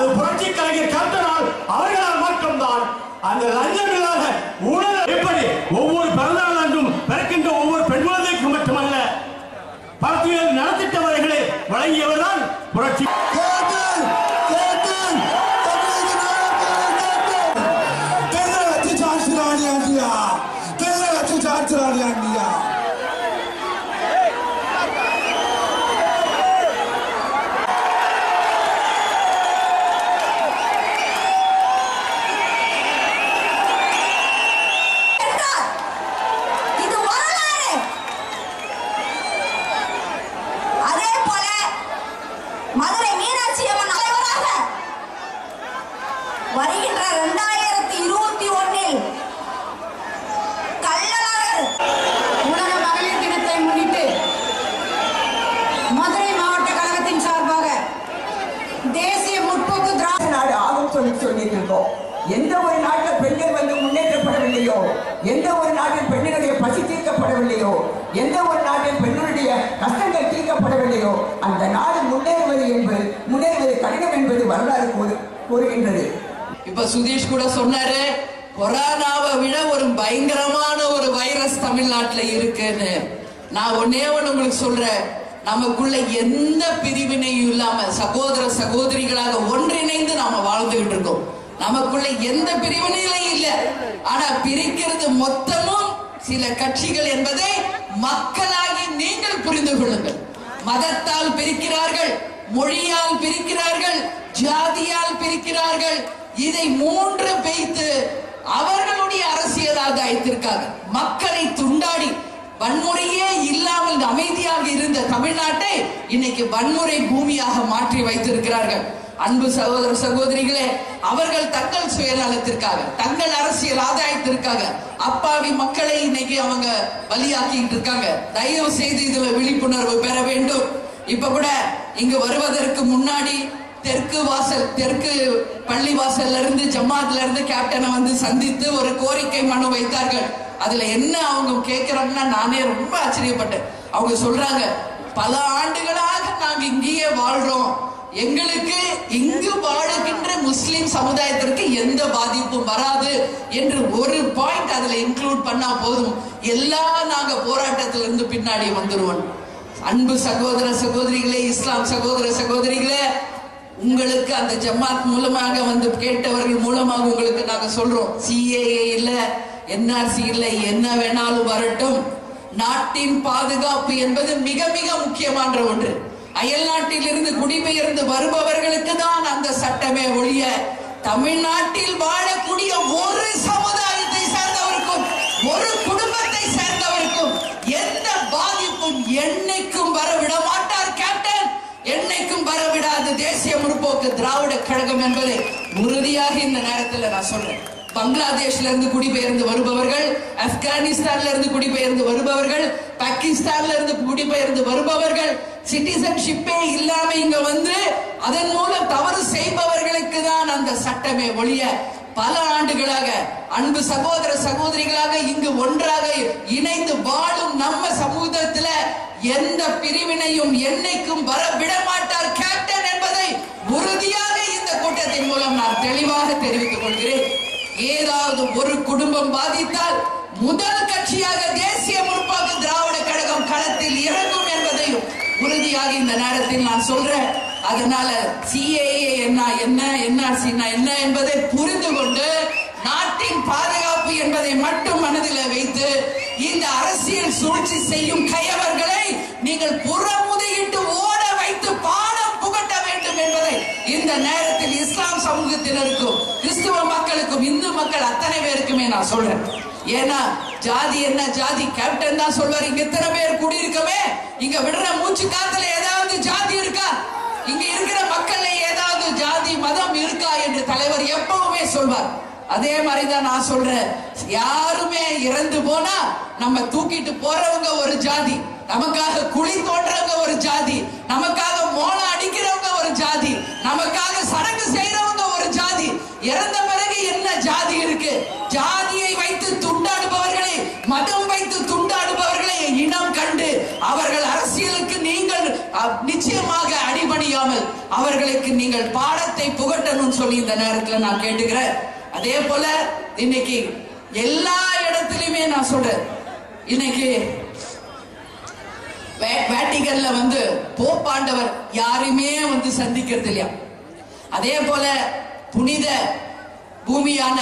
அது புரட்சி கலைஞர் கேப்டனால் அவர்களால் மட்டும்தான் அந்த லஞ்சம் இல்லாத ஊழல் எப்படி ஒவ்வொரு பிறந்தநாள் அன்றும் பிறக்கின்ற ஒவ்வொரு பெண் குழந்தைக்கும் மட்டுமல்ல பல்வேறு நலத்திட்டவர்களை வழங்கியவர்தான் புரட்சி கேட்டேன் கேட்டேன் தமிழக நாயகர் கேட்டேன் தென்னை வச்சு சாட்சி ராணியாண்டியா தென்னை வச்சு சாட்சி ராணியாண்டியா என்றார். இது வரலாறு அதே போல மதுரை மீனாட்சி அம்மன் தலைவராக வருகின்ற இரண்டாயிரத்தி இருபத்தி ஒன்னில் கள்ளழகர் உலக மகளிர் தினத்தை முன்னிட்டு மதுரை மாவட்ட கழகத்தின் சார்பாக தேசிய முற்போக்கு திராவிட நாடு ஆகும் சொல்லி சொல்லிட்டு இருக்கோம் எந்த ஒரு நாட்டில் பெண்கள் வந்து முன்னேற்றப்படவில்லையோ எந்த ஒரு நாட்டில் பெண்களுடைய பசி தீர்க்கப்படவில்லையோ எந்த ஒரு நாட்டில் பெண்களுடைய கஷ்டங்கள் தீர்க்கப்படவில்லையோ அந்த நாடு முன்னேறுவது என்பது முன்னேறுவது கடினம் என்பது வரலாறு கூறு- கூறுகின்றது இப்ப சுதீஷ் கூட சொன்னாரு கொரோனாவை விட ஒரு பயங்கரமான ஒரு வைரஸ் தமிழ்நாட்டுல இருக்குன்னு நான் ஒன்னே ஒண்ணு உங்களுக்கு சொல்றேன் நமக்குள்ள எந்த பிரிவினையும் இல்லாம சகோதர சகோதரிகளாக ஒன்றிணைந்து நாம வாழ்ந்துகிட்டு இருக்கோம் நமக்குள்ள எந்த பிரிவினையிலும் இல்ல ஆனா பிரிக்கிறது மொத்தமும் சில கட்சிகள் என்பதை மக்களாகி நீங்கள் புரிந்து கொள்ளுங்கள் மதத்தால் பிரிக்கிறார்கள் மொழியால் பிரிக்கிறார்கள் ஜாதியால் பிரிக்கிறார்கள் இதை மூன்று வைத்து அவர்களுடைய அரசியல் ஆதாயத்திற்காக மக்களை துண்டாடி வன்முறையே இல்லாமல் அமைதியாக இருந்த தமிழ்நாட்டை இன்னைக்கு வன்முறை பூமியாக மாற்றி வைத்திருக்கிறார்கள் அன்பு சகோதர சகோதரிகளே அவர்கள் தங்கள் சுயநலத்திற்காக தங்கள் அரசியல் ஆதாயத்திற்காக அப்பாவி மக்களை இன்னைக்கு அவங்க பலியாக்கிட்டு இருக்காங்க தயவு செய்து இதுல விழிப்புணர்வு பெற வேண்டும் இப்ப கூட இங்கு வருவதற்கு முன்னாடி தெற்கு வாசல் தெற்கு பள்ளி வாசல்ல இருந்து ஜமாத்ல இருந்து கேப்டனை வந்து சந்தித்து ஒரு கோரிக்கை மனு வைத்தார்கள் அதுல என்ன அவங்க கேட்கிறாங்கன்னா நானே ரொம்ப ஆச்சரியப்பட்டேன் அவங்க சொல்றாங்க பல ஆண்டுகளாக நாங்க இங்கேயே வாழ்றோம் எங்களுக்கு இங்கு வாழுகின்ற முஸ்லிம் சமுதாயத்திற்கு எந்த பாதிப்பும் வராது என்று ஒரு பாயிண்ட் அதுல இன்க்ளூட் பண்ணா போதும் எல்லாம் நாங்க போராட்டத்துல இருந்து பின்னாடி வந்துருவோம் அன்பு சகோதர சகோதரிகளே இஸ்லாம் சகோதர சகோதரிகளே உங்களுக்கு அந்த ஜமாத் மூலமாக வந்து கேட்டவர்கள் மூலமாக உங்களுக்கு நாங்க சொல்றோம் சிஏஏ இல்ல என்ஆர்சி இல்ல என்ன வேணாலும் வரட்டும் நாட்டின் பாதுகாப்பு என்பது மிக மிக முக்கியமான ஒன்று அயல் நாட்டில் இருந்து குடிபெயர்ந்து வருபவர்களுக்கு தான் அந்த சட்டமே ஒழிய தமிழ்நாட்டில் வாழக்கூடிய ஒரு சமுதாயத்தை சேர்ந்தவருக்கும் ஒரு குடும்பத்தை சேர்ந்தவருக்கும் எந்த பாதிப்பும் என்னைக்கும் வர விட மாட்டார் கேப்டன் என்னைக்கும் வரவிடாது தேசிய முற்போக்கு திராவிட கழகம் என்பதை உறுதியாக இந்த நேரத்தில் நான் சொல்றேன் பங்களாதேஷ்ல இருந்து குடிபெயர்ந்து வருபவர்கள் ஆப்கானிஸ்தான்ல இருந்து குடிபெயர்ந்து வருபவர்கள் பாகிஸ்தான்ல இருந்து குடிபெயர்ந்து வருபவர்கள் சிட்டிசன்ஷிப்பே இல்லாம இங்க வந்து அதன் மூலம் தவறு செய்பவர்களுக்கு தான் அந்த சட்டமே ஒழிய பல ஆண்டுகளாக அன்பு சகோதர சகோதரிகளாக இங்கு ஒன்றாக இணைந்து வாழும் நம்ம சமூகத்துல எந்த பிரிவினையும் என்னைக்கும் வர விட மாட்டார் கேப்டன் என்பதை உறுதியாக இந்த கூட்டத்தின் மூலம் நான் தெளிவாக தெரிவித்துக் கொள்கிறேன் ஏதாவது ஒரு குடும்பம் பாதித்தால் முதல் கட்சியாக தேசிய முற்போக்கு திராவிட கழகம் களத்தில் இறங்கும் என்பதையும் உறுதியாக இந்த நேரத்தில் நான் சொல்றேன் அதனால சிஏஏ என்ன என்ன என்ஆர்சி என்ன என்பதை புரிந்து கொண்டு நாட்டின் பாதுகாப்பு என்பதை மட்டும் மனதில் வைத்து இந்த அரசியல் சூழ்ச்சி செய்யும் கயவர்களை நீங்கள் புறமுதையிட்டு ஓட வைத்து பாடம் புகட்ட வேண்டும் என்பதை இந்த நேரத்தில் இஸ்லாம் சமூகத்தினருக்கும் கிறிஸ்துவ மக்களுக்கும் இந்து மக்கள் அத்தனை பேருக்குமே நான் சொல்றேன் ஏன்னா ஜாதி என்ன ஜாதி கேப்டன் தான் சொல்வார் இங்க எத்தனை பேர் குடியிருக்கவே இங்க விடுற மூச்சு காத்துல ஏதாவது ஜாதி இருக்கா இங்க இருக்கிற மக்கள்ல ஏதாவது ஜாதி மதம் இருக்கா என்று தலைவர் எப்பவுமே சொல்வார் அதே மாதிரிதான் நான் சொல்றேன் யாருமே இறந்து போனா நம்ம தூக்கிட்டு போறவங்க ஒரு ஜாதி நமக்காக குழி தோன்றவங்க ஒரு ஜாதி நமக்காக மோளம் அடிக்கிறவங்க ஒரு ஜாதி நமக்காக சடங்கு செய்யறவங்க ஒரு ஜாதி இறந்த பிறகு என்ன ஜாதி இருக்கு ஜாதியை வைத்து துண்டாடுபவர்களை மதம் வைத்து துண்டாடுபவர்களை இனம் கண்டு அவர்கள் அரசியலுக்கு நீங்கள் அஹ், நிச்சயமாக அடிபணியாமல் அவர்களுக்கு நீங்கள் பாடத்தை புகட்டணும்னு சொல்லி இந்த நேரத்துல நான் கேட்டுக்கிறேன் அதே போல இன்னைக்கு எல்லா இடத்துலயுமே நான் சொல்றேன் இன்னைக்கு வே- வேட்டிகன்ல வந்து போப்பாண்டவர் யாருமே வந்து சந்திக்கிறது இல்லையா அதே போல புனித பூமியான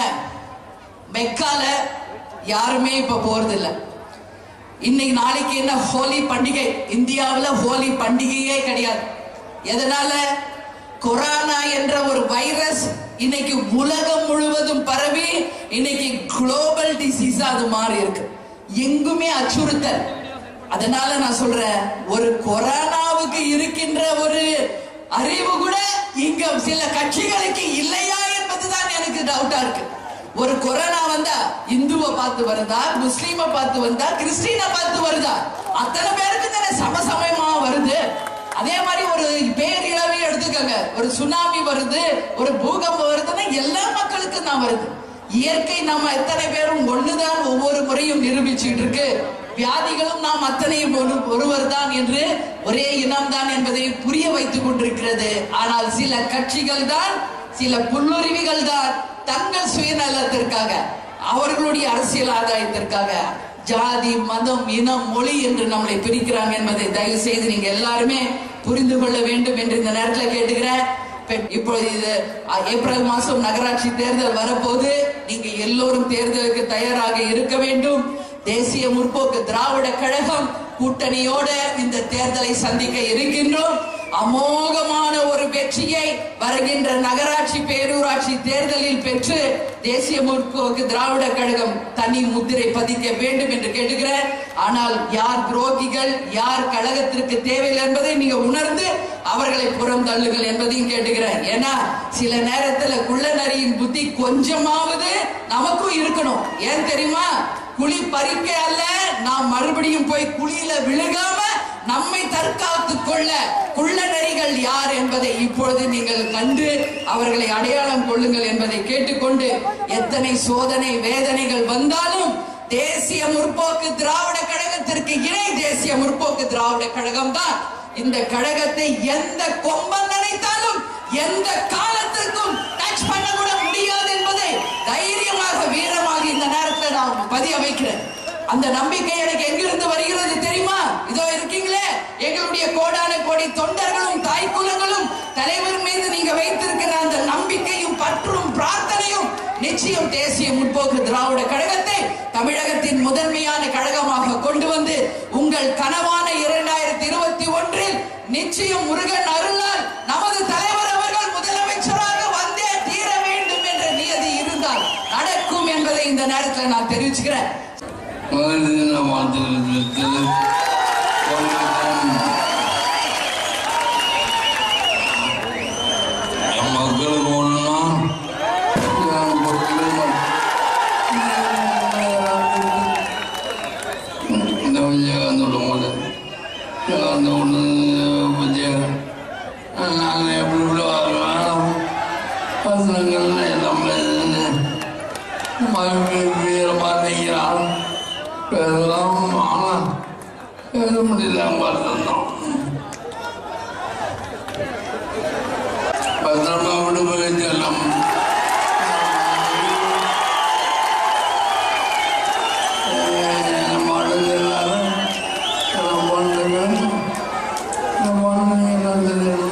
மெக்கால யாருமே இப்ப போறது இல்ல இன்னைக்கு நாளைக்கு என்ன ஹோலி பண்டிகை இந்தியாவுல ஹோலி பண்டிகையே கிடையாது எதனால கொரோனா என்ற ஒரு வைரஸ் இன்னைக்கு உலகம் முழுவதும் பரவி இன்னைக்கு குளோபல் டிசீஸா அது மாறி இருக்கு எங்குமே அச்சுறுத்தல் அதனால நான் சொல்றேன் ஒரு கொரோனாவுக்கு இருக்கின்ற ஒரு அறிவு கூட இங்க சில கட்சிகளுக்கு இல்லையா என்பதுதான் எனக்கு டவுட்டா இருக்கு ஒரு கொரோனா வந்தா இந்துவை பார்த்து வருதா முஸ்லீமை பார்த்து வந்தா கிறிஸ்டினை பார்த்து வருதா அத்தனை பேருக்கு தானே சமசமயமா வருது அதே மாதிரி ஒரு பேரிழவே எடுத்துக்கோங்க ஒரு சுனாமி வருது ஒரு பூகம்பம் வருதுன்னா எல்லா மக்களுக்கும் தான் வருது இயற்கை நம்ம எத்தனை பேரும் ஒண்ணுதான் ஒவ்வொரு முறையும் நிரூபிச்சுட்டு இருக்கு வியாதிகளும் நாம் அத்தனையும் ஒரு ஒருவர் தான் என்று ஒரே இனம்தான் என்பதை புரிய வைத்துக் கொண்டிருக்கிறது ஆனால் சில கட்சிகள் தான் சில புல்லுருவிகள் தான் தங்கள் சுயநலத்திற்காக அவர்களுடைய அரசியல் ஆதாயத்திற்காக ஜாதி மதம் இனம் மொழி என்று நம்மளை பிரிக்கிறாங்க என்பதை தயவு செய்து நீங்க எல்லாருமே புரிந்து கொள்ள வேண்டும் என்று இந்த நேரத்தில் கேட்டுக்கிறேன் பெ- இப்பொழுது இது அ, ஏப்ரல் மாசம் நகராட்சி தேர்தல் வரப்போது நீங்க எல்லோரும் தேர்தலுக்கு தயாராக இருக்க வேண்டும் தேசிய முற்போக்கு திராவிட கழகம் கூட்டணியோட இந்த தேர்தலை சந்திக்க இருக்கின்றோம் அமோகமான ஒரு வெற்றியை வருகின்ற நகராட்சி பேரூராட்சி தேர்தலில் பெற்று தேசிய முற்போக்கு திராவிட கழகம் தனி முத்திரை பதிக்க வேண்டும் என்று கேட்டுக்கிறேன் ஆனால் யார் துரோகிகள் யார் கழகத்திற்கு தேவையில்லை என்பதை நீங்க உணர்ந்து அவர்களை புறம் தள்ளுங்கள் என்பதையும் கேட்டுக்கிறேன் ஏன்னா சில நேரத்துல குள்ளநரியின் புத்தி கொஞ்சமாவது நமக்கும் இருக்கணும் ஏன் தெரியுமா குழி பறிக்க அல்ல நாம் மறுபடியும் போய் குழியில விழுகாம நம்மை தற்காத்துக் கொள்ள குள்ள நரிகள் யார் என்பதை இப்பொழுது நீங்கள் கண்டு அவர்களை அடையாளம் கொள்ளுங்கள் என்பதை கேட்டுக்கொண்டு எத்தனை சோதனை வேதனைகள் வந்தாலும் தேசிய முற்போக்கு திராவிட கழகத்திற்கு இணை தேசிய முற்போக்கு திராவிட கழகம் தான் இந்த கழகத்தை எந்த கொம்பன் நினைத்தாலும் எந்த காலத்திற்கும் டச் பண்ண கூட முடியாது என்பதை தைரியமாக வீரமாக இந்த நேரத்தில் நான் பதிய வைக்கிறேன் அந்த நம்பிக்கை எனக்கு எங்கிருந்து வருகிறது தெரியுமா இதோ இருக்கீங்களே எங்களுடைய கோடான கோடி தொண்டர்களும் தாய்க்குலங்களும் தலைவர் மீது நீங்க வைத்திருக்கிற அந்த நம்பிக்கையும் பற்றும் பிரார்த்தனையும் நிச்சயம் தேசிய முற்போக்கு திராவிட கழகத்தை தமிழகத்தின் முதன்மையான கழகமாக கொண்டு வந்து உங்கள் கனவான இரண்டாயிரத்தி இருபத்தி ஒன்றில் நிச்சயம் முருகன் அருளால் நமது தலைவர் அவர்கள் முதலமைச்சராக வந்தே தீர வேண்டும் என்ற நியதி இருந்தால் நடக்கும் என்பதை இந்த நேரத்தில் நான் தெரிவிச்சுக்கிறேன் மகரின வாழ்த்துக்கள் மக்களுக்கு ஒண்ணுனா என் மக்கள் இந்த விஜயகாந்தோட போது விஜயகாந்த ஒன்று விஜயகாந்த் நாங்கள் எப்படி இப்படி வரலாம் பசங்கள் எல்லாம் மறுபடியும் வீரமாக நிற்கிறான் பேசலாம் ஆனால் பேச முடியல பார்த்தோம் பத்திரமா விட்டு போய் செல்லம் மாடல் எல்லாரும் எல்லாம் பண்ணுங்க பண்ணுங்க எல்லாம் தெரியும்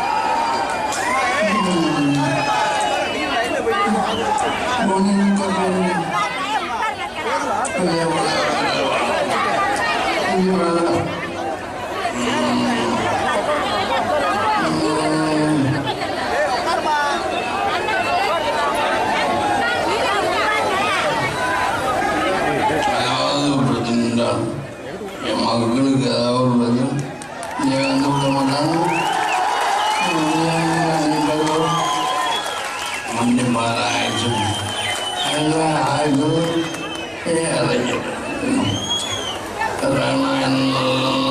அதாவது பிரச்சனை என்றால் என் மகளுக்கு ஏதாவது ஒரு பிரச்சனை நீ வந்து விட மாட்டாங்க மன்னிப்பார் ஆயிடுச்சு அதெல்லாம் ஆயிடுச்சு இறங்கிட்டு என்ன